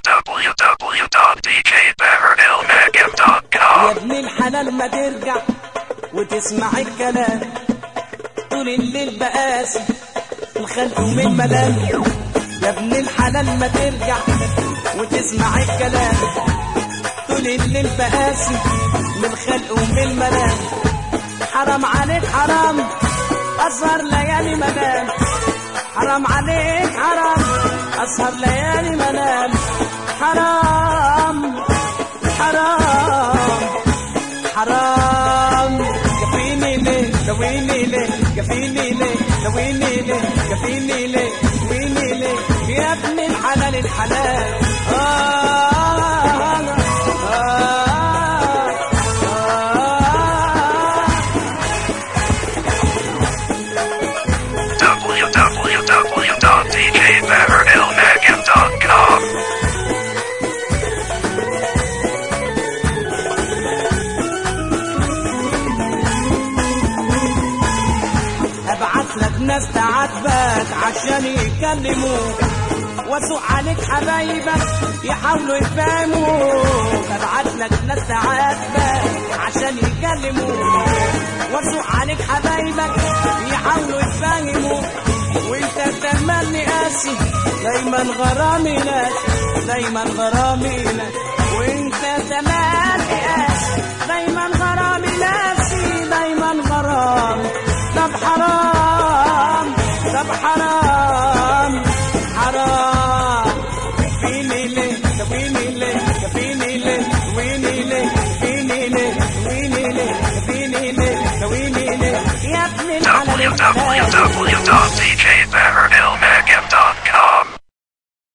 www.djbahernelmagam.com يا ابن الحلال ما ترجع وتسمع الكلام طول الليل بقاسي الخلق من ملام يا ابن الحلال ما ترجع وتسمع الكلام طول الليل بقاسي من الخلق ومن الملام حرام عليك حرام أسهر ليالي منام حرام عليك حرام أسهر ليالي منام حرام حرام حرام كفيني ليه دويني ليه كفيني ليه دويني ليه كفيني ليه دويني ليه يا ابن الحلال الحلال آه آه آه www.djbahernelmagam.com ابعت لك ناس تعاتبك عشان يكلموك واسوق عليك حبايبك يحاولوا يفهموك ابعت لك ناس تعاتبك عشان يكلموك واسوق عليك حبايبك يحاولوا يفهموك وانت تملي قاسي دايما غرامي لك دايما غرامي لك وانت تملي قاسي دايما غرامي ناسي دايما غرامي طب حرام طب حرام حرام فيني ليه كفيني ليه كفيني ليه ويني ليه فيني ليه ويني ليه كفيني ليه ويني ليه يا ابن الحلال الحلال www.djbahernelmagam.com